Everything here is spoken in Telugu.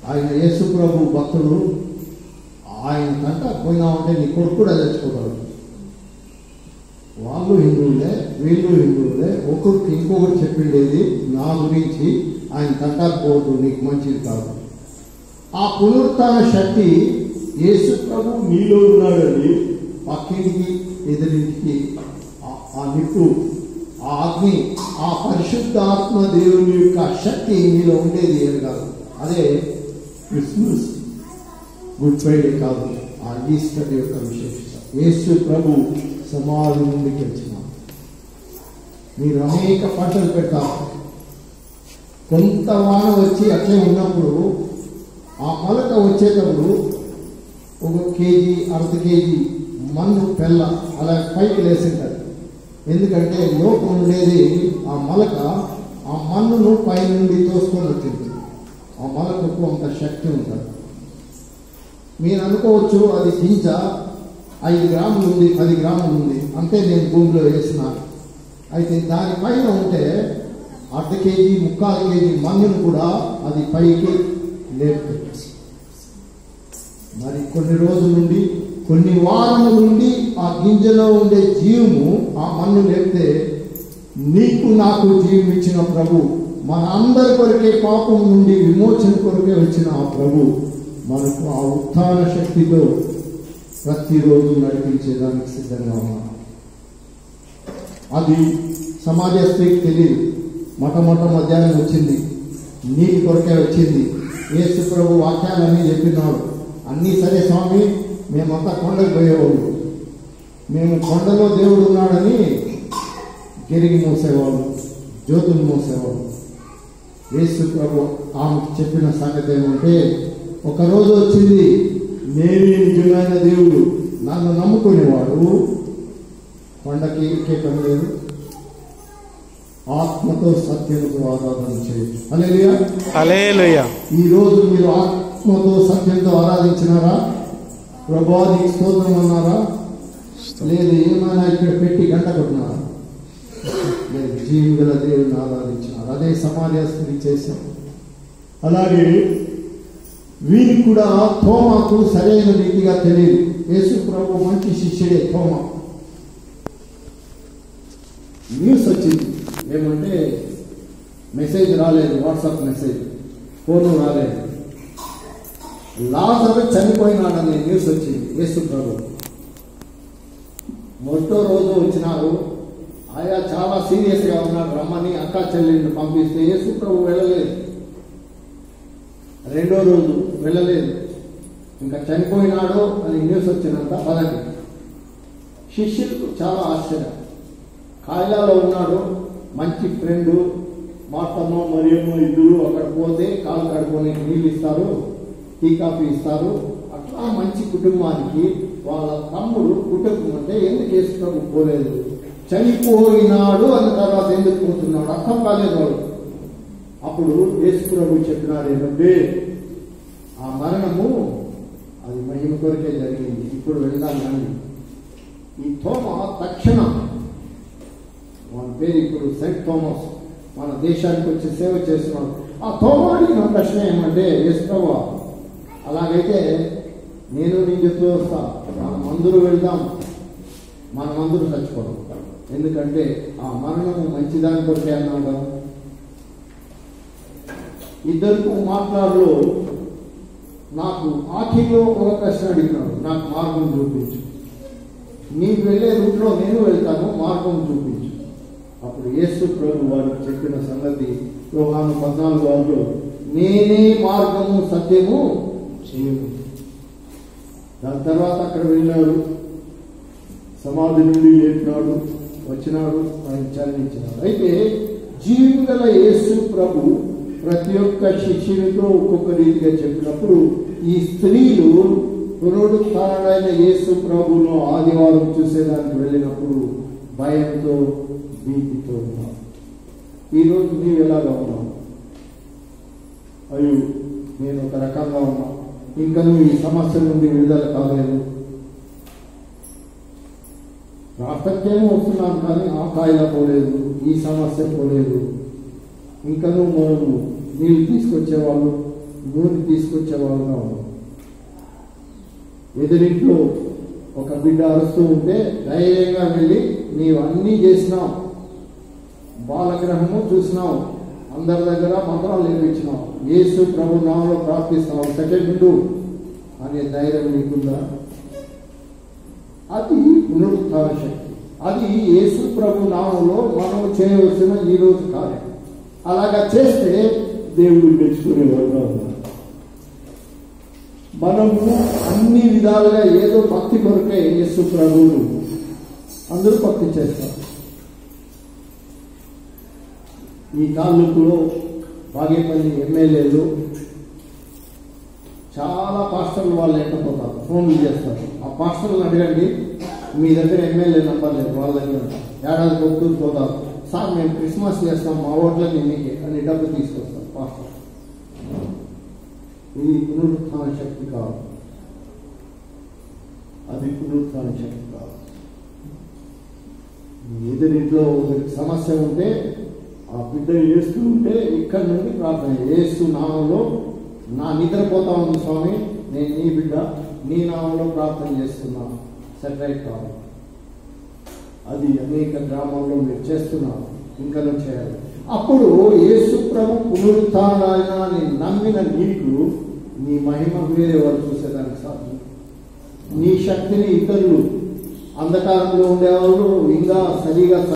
ఆయన యేసు ప్రభు భక్తుడు ఆయన కంట పోయినామంటే నీ కొడుకు కూడా తెచ్చుకోగలడు వాళ్ళు హిందువులే వీళ్ళు హిందువులే ఒకరికి ఇంకొకరు చెప్పిండేది నా గురించి ఆయన తట్టకపోవద్దు నీకు మంచిది కాదు ఆ పునరుత్థాన శక్తి యేసు ప్రభు నీలో ఉన్నాడని పక్కింటికి ఎదురింటికి ఆ- ఆ నిప్పు ఆ అగ్ని ఆ పరిశుద్ధాత్మ దేవుని యొక్క శక్తి నీలో ఉండేది ఏది కాదు అదే క్రిస్మస్ గుడ్ ఫ్రైడే కాదు ఆ ఈస్టర్ యొక్క విశేషత యేసు ప్రభు సమాధి నుండి గెలిచినారు మీరు అనేక పంటలు పెడతారు కొంత వాన వచ్చి అట్లే ఉన్నప్పుడు ఆ మొలక వచ్చేటప్పుడు ఒక కేజీ అర్ధ కేజీ మన్ను పెళ్ళ అలా పైకి లేసింటారు ఎందుకంటే లోపం ఉండేది ఆ మొలక ఆ మన్నును పై నుండి తోసుకొని వచ్చింది ఆ మొలకకు అంత శక్తి ఉంటుంది మీరు అనుకోవచ్చు అది గింజ ఐదు గ్రాములు ఉంది పది గ్రాములు ఉంది అంతే నేను భూమిలో వేసినాను అయితే దానిపైన ఉంటే అర్ధ కేజీ ముక్కాలు కేజీ మన్నును కూడా అది పైకి లేపుతుంది మరి కొన్ని రోజుల నుండి కొన్ని వారముల నుండి ఆ గింజలో ఉండే జీవము ఆ మన్ను లేపితే నీకు నాకు జీవం ఇచ్చిన ప్రభు మన అందరి కొరకే పాపం నుండి విమోచన కొరకే వచ్చిన ఆ ప్రభు మనకు ఆ ఉత్థాన శక్తితో ప్రతిరోజు నడిపించేదానికి సిద్ధంగా ఉన్నాం అది సమాజ స్త్రీకి తెలియదు మొట్టమొదట మధ్యాహ్నం వచ్చింది నీటి కొరకే వచ్చింది యేసు ప్రభు వాక్యాలన్నీ చెప్పినాడు అన్నీ సరే స్వామి మేమంతా కొండకు పోయేవాళ్ళు మేము కొండలో దేవుడు ఉన్నాడని గిరిగి మోసేవాళ్ళు జ్యోతులు మోసేవాళ్ళు యేసు ప్రభు ఆమెకు చెప్పిన సంగతి ఏమంటే ఒకరోజు వచ్చింది నేనే నిజమైన దేవుడు నన్ను నమ్ముకునేవాడు కొండకి ఎక్కే పని లేదు ఆత్మతో సత్యంతో ఆరాధన చేయొచ్చు అలేలియా హల్లెలూయా ఈ రోజు మీరు ఆత్మతో సత్యంతో ఆరాధించినారా ప్రభా నీకు స్తోత్రం అన్నారా లేదు ఏమైనా ఇక్కడ పెట్టి గంట కొట్టినారా లేదు జీవి గల దేవుని ఆరాధించినారు అదే సమాజస్థితి చేశాం అలాగే వీరికి కూడా తోమాకు సరైన రీతిగా తెలియదు యేసు ప్రభు మంచి శిష్యుడే తోమా న్యూస్ వచ్చింది ఏమంటే మెసేజ్ రాలేదు వాట్సాప్ మెసేజ్ ఫోను రాలేదు లాజరు చనిపోయినాడనే న్యూస్ వచ్చింది యేసు ప్రభు మొదటో రోజు వచ్చినారు ఆయా చాలా సీరియస్గా ఉన్నాడు రమ్మని అక్క చెల్లెల్ని పంపిస్తే యేసు ప్రభు వెళ్ళలేదు రెండో రోజు వెళ్ళలేదు ఇంకా చనిపోయినాడు అని న్యూస్ వచ్చినంత పదండి శిష్యులకు చాలా ఆశ్చర్యం కాయలాలో ఉన్నాడు మంచి ఫ్రెండ్ మార్తమ్మ మరియమ్మ ఇద్దరు అక్కడ పోతే కాలు కడుకొని నీళ్ళు ఇస్తారు టీ కాఫీ ఇస్తారు అట్లా మంచి కుటుంబానికి వాళ్ళ తమ్ముడు కుటుంబం అంటే ఎందుకు వేసుకు పోలేదు చనిపోయినాడు అన్న తర్వాత ఎందుకు పోతున్నాడు అర్థం కాలేదు వాళ్ళు అప్పుడు యేసుప్రభు చెప్పినాడు ఏమంటే ఆ మరణము అది మహిమ కొరకే జరిగింది ఇప్పుడు వెళ్దాం కానీ ఈ తోమ తక్షణం మన పేరు ఇప్పుడు సెంట్ థోమస్ మన దేశానికి వచ్చి సేవ చేస్తున్నాడు ఆ తోమ అడిగిన ప్రశ్న ఏమంటే వేసుకోవా అలాగైతే నేను నీ చెప్తూ వస్తా మనం అందరూ వెళ్దాం మనం అందరూ చచ్చిపోదాం ఎందుకంటే ఆ మరణము మంచిదాని కొరకే అన్నాడు కదా. ఇద్దరికి మాట్లాడు నాకు ఆఖరిలో ఒక ప్రశ్న అడిగినాడు నాకు మార్గం చూపించు నీకు వెళ్ళే రూట్లో నేను వెళ్తాను మార్గం చూపించు అప్పుడు యేసు ప్రభు వారు చెప్పిన సంగతి యోహాను పద్నాలుగు వారిలో నేనే మార్గము సత్యము జీవము దాని తర్వాత అక్కడ వెళ్ళాడు సమాధి నుండి లేపినాడు వచ్చినాడు ఆయన చరణించినాడు అయితే జీవం గల యేసు ప్రభు ప్రతి ఒక్క శిష్యునితో ఒక్కొక్క రీతిగా చెప్పినప్పుడు ఈ స్త్రీలు పునరుత్డైన యేసు ప్రభును ఆదివారం చూసేదానికి వెళ్ళినప్పుడు భయంతో భీతితో ఉన్నారు ఈరోజు నీవు ఎలాగా ఉన్నావు అయ్యో నేను ఒక రకంగా ఉన్నా ఇంకా నువ్వు ఈ సమస్య నుండి విడుదల కాలేదు ప్రార్థకేమో వస్తున్నాను కానీ ఆ కాయిల పోలేదు ఈ సమస్య పోలేదు ఇంకా నువ్వు నీళ్ళు తీసుకొచ్చేవాళ్ళు నూనె తీసుకొచ్చే వాళ్ళగా ఉన్నాం ఎదురింట్లో ఒక బిడ్డ అరుస్తూ ఉంటే ధైర్యంగా వెళ్ళి నీవు అన్నీ చేసినావు బాలగ్రహము చూసినావు అందరి దగ్గర మంత్రాలు నేర్పించినావు యేసు ప్రభు నామంలో ప్రార్థిస్తున్నావు సెకండ్ అనే ధైర్యం నీకుందా అది పునరుత్థాన శక్తి అది యేసు ప్రభు నామంలో మనం చేయవలసిన ఈ రోజు కార్యం అలాగా చేస్తే దేవుడు మెచ్చుకునేవాడుగా ఉన్నాడు మనము అన్ని విధాలుగా ఏదో భక్తి కొరకే యేసు ప్రభువును అందరూ భక్తి చేస్తారు ఈ తాలూకులో బాగేపల్లి ఎమ్మెల్యేలు చాలా పాస్టర్లు వాళ్ళు లేకపోతారు ఫోన్లు చేస్తారు ఆ పాస్టర్లు అడగండి మీ దగ్గర ఎమ్మెల్యే నంబర్ లేదు వాళ్ళ దగ్గర ఏడాది కొట్టుకు పోతారు సార్ మేము క్రిస్మస్ చేస్తాం మా ఓట్లకి మీకే అని డబ్బు తీసుకొస్తారు పాస్టర్ ఇది పునరుత్థాన శక్తి కాదు అది పునరుత్థాన శక్తి కాదు ఎదురింట్లో ఒక సమస్య ఉంటే ఆ బిడ్డ ఏస్తూ ఉంటే ఇక్కడ నుండి ప్రార్థన ఏస్తు నామంలో నా నిద్రపోతా ఉంది స్వామి నేను నీ బిడ్డ నీ నామంలో ప్రార్థన చేస్తున్నాను సెటరైట్ కాదు అది అనేక గ్రామాల్లో మీరు చేస్తున్నారు ఇంకా చేయాలి అప్పుడు యేసు ప్రభు పునరుత్థానాన్ని నమ్మిన నీకు నీ మహిమ వేరే వారు చూసేదానికి సాధ్యం నీ శక్తిని ఇతరులు అంధకారంలో ఉండేవాళ్ళు ఇంకా సరిగా